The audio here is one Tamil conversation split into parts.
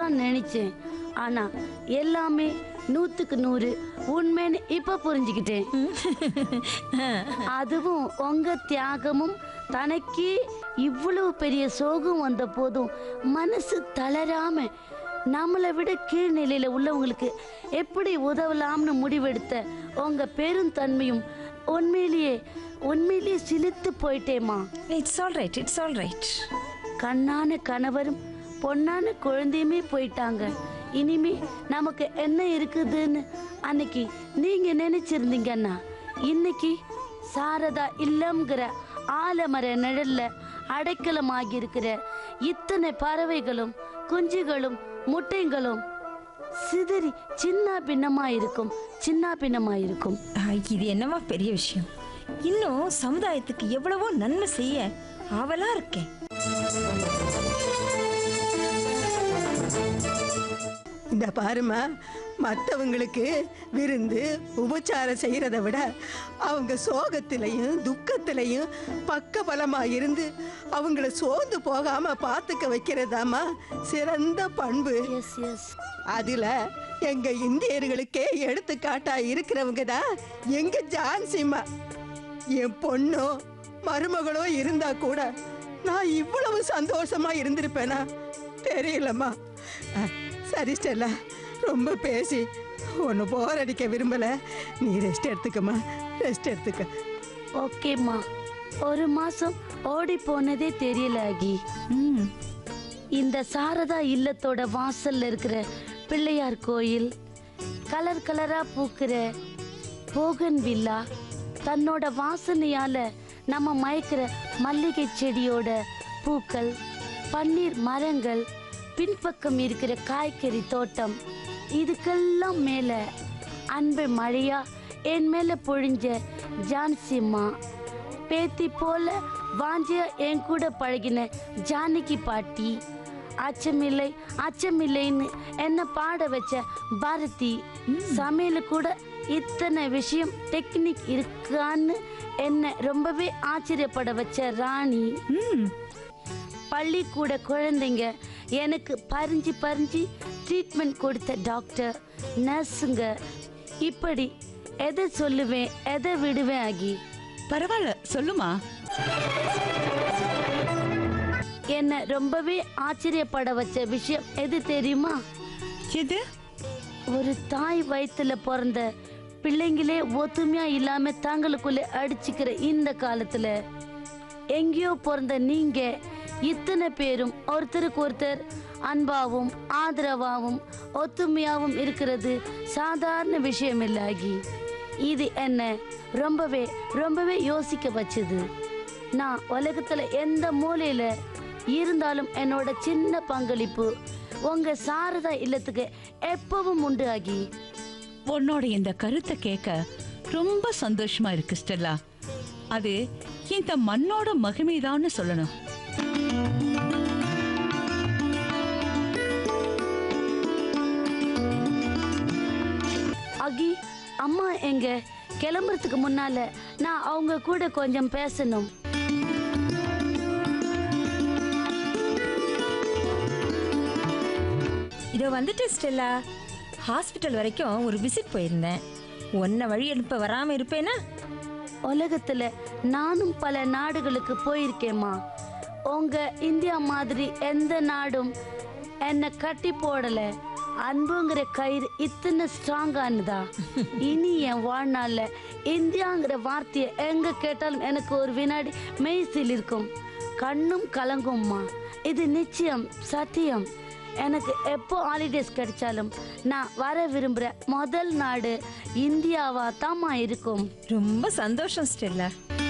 தான் நினைச்சேன் ஆனா எல்லாமே நூத்துக்கு நூறு உண்மைன்னு இப்ப புரிஞ்சுக்கிட்டேன் அதுவும் உங்க தியாகமும் தனக்கே இவ்வளவு பெரிய சோகம் வந்த போதும் மனசு தளராம நம்மளை விட கீழ்நிலையில உள்ளவங்களுக்கு எப்படி உதவலாம்னு முடிவெடுத்த உங்க பெருந்தன்மையும் உண்மையிலேயே உண்மையிலேயே சிலித்து போயிட்டேமா it's all right it's all right கண்ணான கணவரும் பொண்ணான குழந்தையுமே போயிட்டாங்க இனிமே நமக்கு என்ன இருக்குதுன்னு அன்னைக்கு நீங்க நினைச்சிருந்தீங்கன்னா இன்னைக்கு சாரதா இல்லம்ங்கிற ஆலமர நிழல்ல அடைக்கலமாகி இருக்கிற இத்தனை பறவைகளும் குஞ்சுகளும் முட்டைங்களும் சிதறி சின்ன பின்னமா இருக்கும் சின்ன பின்னமா இருக்கும் இது என்னவா பெரிய விஷயம் இன்னும் சமுதாயத்துக்கு எவ்வளவோ நன்மை செய்ய ஆவலா இருக்கேன் இந்த பாருமா மற்றவங்களுக்கு விருந்து உபச்சாரம் செய்கிறத விட அவங்க சோகத்திலையும் துக்கத்திலையும் பக்க பலமா இருந்து அவங்கள சோர்ந்து போகாம பார்த்துக்க வைக்கிறதாம்மா சிறந்த பண்பு எஸ் எஸ் அதுல எங்க இந்தியர்களுக்கே எடுத்துக்காட்டா இருக்கிறவங்க தான் எங்க ஜான்சிம்மா என் பொண்ணும் மருமகளும் இருந்தா கூட நான் இவ்வளவு சந்தோஷமா இருந்திருப்பேனா தெரியலம்மா அஹ், சரி ஸ்டெல்லா ரொம்ப பேசி ஒன்று போர் அடிக்க விரும்பல நீ ரெஸ்ட் எடுத்துக்கம்மா ரெஸ்ட் எடுத்துக்க ஓகேம்மா ஒரு மாசம் ஓடி போனதே தெரியல ஆகி ம் இந்த சாரதா இல்லத்தோட வாசல்ல இருக்கிற பிள்ளையார் கோயில் கலர் கலரா பூக்கிற போகன் வில்லா தன்னோட வாசனையால நம்ம மயக்கிற மல்லிகை செடியோட பூக்கள் பன்னீர் மரங்கள் பின்பக்கம் இருக்கிற காய்கறி தோட்டம் இதுக்கெல்லாம் மேல அன்பு மழையா என் மேல பொழிஞ்ச ஜான்சிம்மா பேத்தி போல வாஞ்சியா என் கூட பழகின ஜானகி பாட்டி அச்சமில்லை அச்சமில்லைன்னு என்ன பாட வச்ச பாரதி சமையல கூட இத்தனை விஷயம் டெக்னிக் இருக்கான்னு என்ன ரொம்பவே ஆச்சரியப்பட வச்ச ராணி ம் பள்ளிக்கூட குழந்தைங்க எனக்கு பறிஞ்சு பறிஞ்சு ட்ரீட்மெண்ட் கொடுத்த டாக்டர் நர்ஸுங்க இப்படி எதை சொல்லுவேன் எதை விடுவேன் ஆகி பரவாயில்ல சொல்லுமா என்னை ரொம்பவே ஆச்சரியப்பட வச்ச விஷயம் எது தெரியுமா எது ஒரு தாய் வயித்துல பிறந்த பிள்ளைங்களே ஒத்துமையா இல்லாம தங்களுக்குள்ள அடிச்சுக்கிற இந்த காலத்துல எங்கேயோ பிறந்த நீங்க இத்தனை பேரும் ஒருத்தருக்கு ஒருத்தர் அன்பாவும் ஆதரவாவும் ஒத்துமையாவும் இருக்கிறது சாதாரண விஷயம் இல்லாகி இது என்ன ரொம்பவே ரொம்பவே யோசிக்க வச்சது நான் உலகத்துல எந்த மூலையில இருந்தாலும் என்னோட சின்ன பங்களிப்பு உங்க சாரதா இல்லத்துக்கு எப்பவும் உண்டு ஆகி உன்னோட இந்த கருத்தை கேட்க ரொம்ப சந்தோஷமா இருக்கு ஸ்டெல்லா அது இந்த மண்ணோட மகிமைதான்னு சொல்லணும் அகி அம்மா எங்க கிளம்புறதுக்கு முன்னால நான் அவங்க கூட கொஞ்சம் பேசணும் இதோ வந்துட்டு ஸ்டெல்லா ஹாஸ்பிட்டல் வரைக்கும் ஒரு விசிட் போயிருந்தேன் உன்னை வழி அனுப்ப வராம இருப்பேனா உலகத்துல நானும் பல நாடுகளுக்கு போயிருக்கேம்மா உங்க இந்தியா மாதிரி எந்த நாடும் என்னை கட்டி போடல அன்புங்கிற கயிறு இத்தனை ஸ்ட்ராங்கானதா இனி என் வாழ்நாள்ல இந்தியாங்கிற வார்த்தையை எங்க கேட்டாலும் எனக்கு ஒரு வினாடி மெய்சில் இருக்கும் கண்ணும் கலங்கும்மா இது நிச்சயம் சத்தியம் எனக்கு எப்போ ஹாலிடேஸ் கிடைச்சாலும் நான் வர விரும்புகிற முதல் நாடு இந்தியாவா தாம்மா இருக்கும் ரொம்ப சந்தோஷம் ஸ்டெல்லா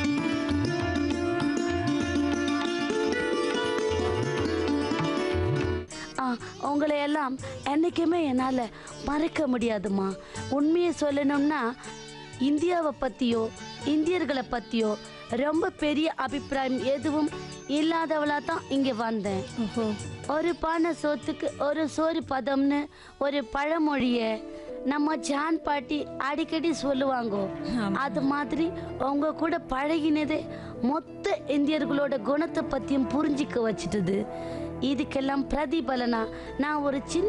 ஆ உங்களை எல்லாம் என்றைக்குமே என்னால் மறக்க முடியாதும்மா உண்மையை சொல்லணும்னா இந்தியாவை பற்றியோ இந்தியர்களை பற்றியோ ரொம்ப பெரிய அபிப்பிராயம் எதுவும் இல்லாதவளாக தான் இங்கே வந்தேன் ஓஹோ ஒரு பானை சோத்துக்கு ஒரு சோறு பதம்னு ஒரு பழமொழியை நம்ம ஜான் பாட்டி அடிக்கடி சொல்லுவாங்க அது மாதிரி உங்க கூட பழகினதே மொத்த இந்தியர்களோட குணத்தை பத்தியும் புரிஞ்சிக்க வச்சிட்டது இதுக்கெல்லாம் பிரதிபலனா நான் ஒரு சின்ன